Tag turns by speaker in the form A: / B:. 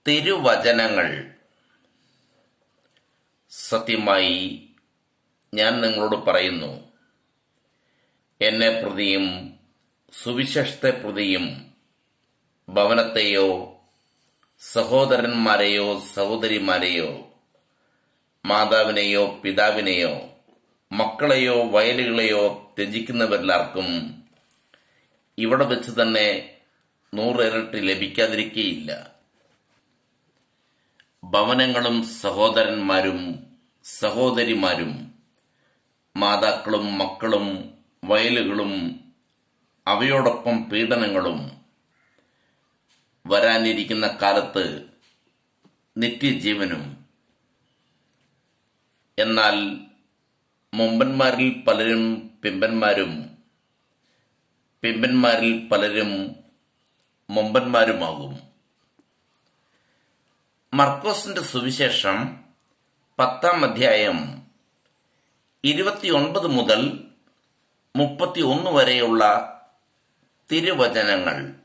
A: തിരുവചനങ്ങൾ സത്യമായി ഞാൻ നിങ്ങളോട് പറയുന്നു എന്നെ പ്രതിയും സുവിശേഷത്തെ പ്രതിയും ഭവനത്തെയോ സഹോദരന്മാരെയോ സഹോദരിമാരെയോ മാതാവിനെയോ പിതാവിനെയോ മക്കളെയോ വയലുകളെയോ ത്യജിക്കുന്നവരെല്ലാവർക്കും ഇവിടെ വെച്ച് തന്നെ നൂറിരട്ടി ലഭിക്കാതിരിക്കുകയില്ല ഭവനങ്ങളും സഹോദരന്മാരും സഹോദരിമാരും മാതാക്കളും മക്കളും വയലുകളും അവയോടൊപ്പം പീഡനങ്ങളും വരാനിരിക്കുന്ന കാലത്ത് നിത്യജീവനും എന്നാൽ മുമ്പന്മാരിൽ പലരും പിമ്പന്മാരും പിമ്പന്മാരിൽ പലരും മുമ്പന്മാരുമാകും മർക്കോസിന്റെ സുവിശേഷം പത്താം അധ്യായം ഇരുപത്തിയൊൻപത് മുതൽ മുപ്പത്തിയൊന്ന് വരെയുള്ള തിരുവചനങ്ങൾ